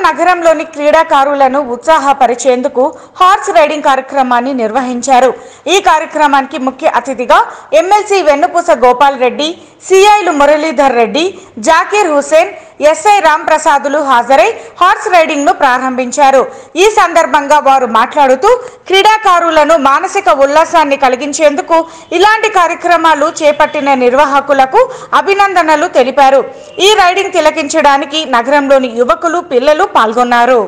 నగరంలోని క్రీడాకారులను ఉత్సాహపరిచేందుకు horse riding కార్యక్రమాన్ని నిర్వహించారు ఈ కార్యక్రమానికి ముఖ్య అతిథిగా ఎమ్మెల్సీ వెన్నుపూస గోపాల్ రెడ్డి సిఐలు మురళీధర్ రెడ్డి జాకీర్ హుసేన్ ఎస్ఐ రామ్ ప్రసాదులు హాజరై హార్స్ రైడింగ్ ను ప్రారంభించారు ఈ సందర్భంగా వారు మాట్లాడుతూ క్రీడాకారులను మానసిక ఉల్లాసాన్ని కలిగించేందుకు ఇలాంటి కార్యక్రమాలు చేపట్టిన నిర్వాహకులకు అభినందనలు తెలిపారు ఈ రైడింగ్ తిలకించడానికి నగరంలోని యువకులు పిల్లలు పాల్గొన్నారు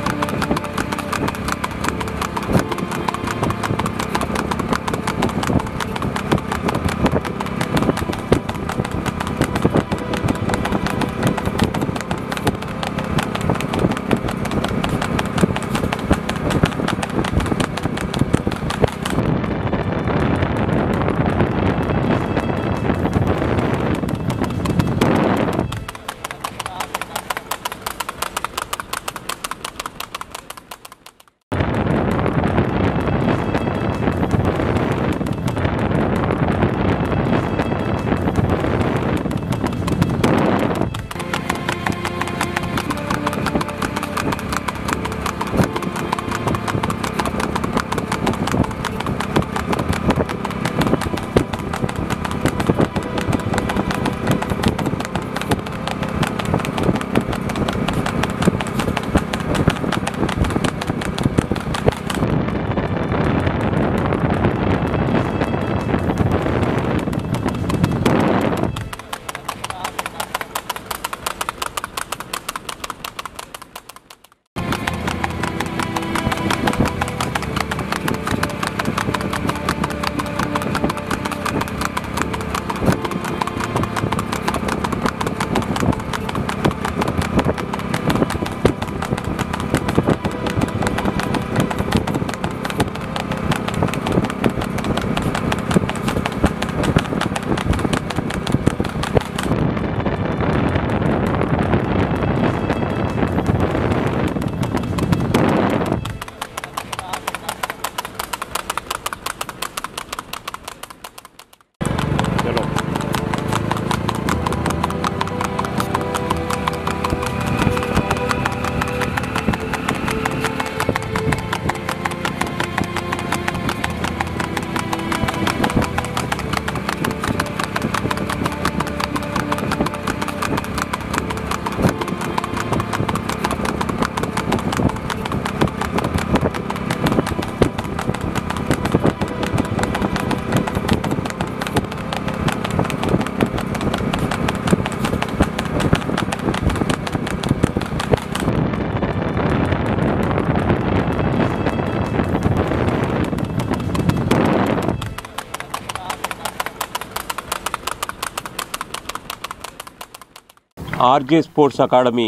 ఆర్జే స్పోర్ట్స్ అకాడమీ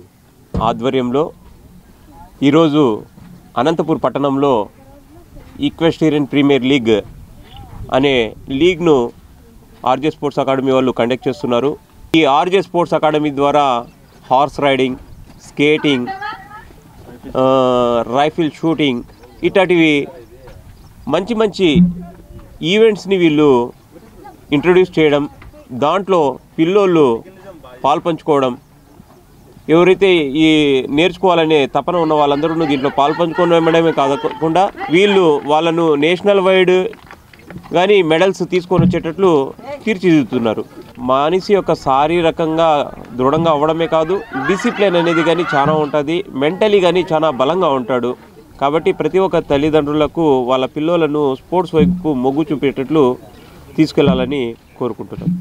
ఆధ్వర్యంలో ఈరోజు అనంతపూర్ పట్టణంలో ఈక్వెస్టీరియన్ ప్రీమియర్ లీగ్ అనే లీగ్ను ఆర్జే స్పోర్ట్స్ అకాడమీ వాళ్ళు కండక్ట్ చేస్తున్నారు ఈ ఆర్జే స్పోర్ట్స్ అకాడమీ ద్వారా హార్స్ రైడింగ్ స్కేటింగ్ ఆ, రైఫిల్ షూటింగ్ ఇట్లాంటివి మంచి మంచి ఈవెంట్స్ని వీళ్ళు ఇంట్రడ్యూస్ చేయడం దాంట్లో పిల్లోళ్ళు పాల్పంచుకోవడం ఎవరైతే ఈ నేర్చుకోవాలనే తపన ఉన్న వాళ్ళందరూ దీంట్లో పాల్పంచుకోవడమే కాకుండా వీళ్ళు వాళ్ళను నేషనల్ వైడ్ కానీ మెడల్స్ తీసుకొని వచ్చేటట్లు తీర్చిదిద్దుతున్నారు మనిషి యొక్క శారీరకంగా దృఢంగా అవ్వడమే కాదు డిసిప్లిన్ అనేది కానీ చాలా ఉంటుంది మెంటలీ కానీ చాలా బలంగా ఉంటాడు కాబట్టి ప్రతి ఒక్క తల్లిదండ్రులకు వాళ్ళ పిల్లలను స్పోర్ట్స్ వైపు మొగ్గు చూపేటట్లు తీసుకెళ్లాలని కోరుకుంటున్నాను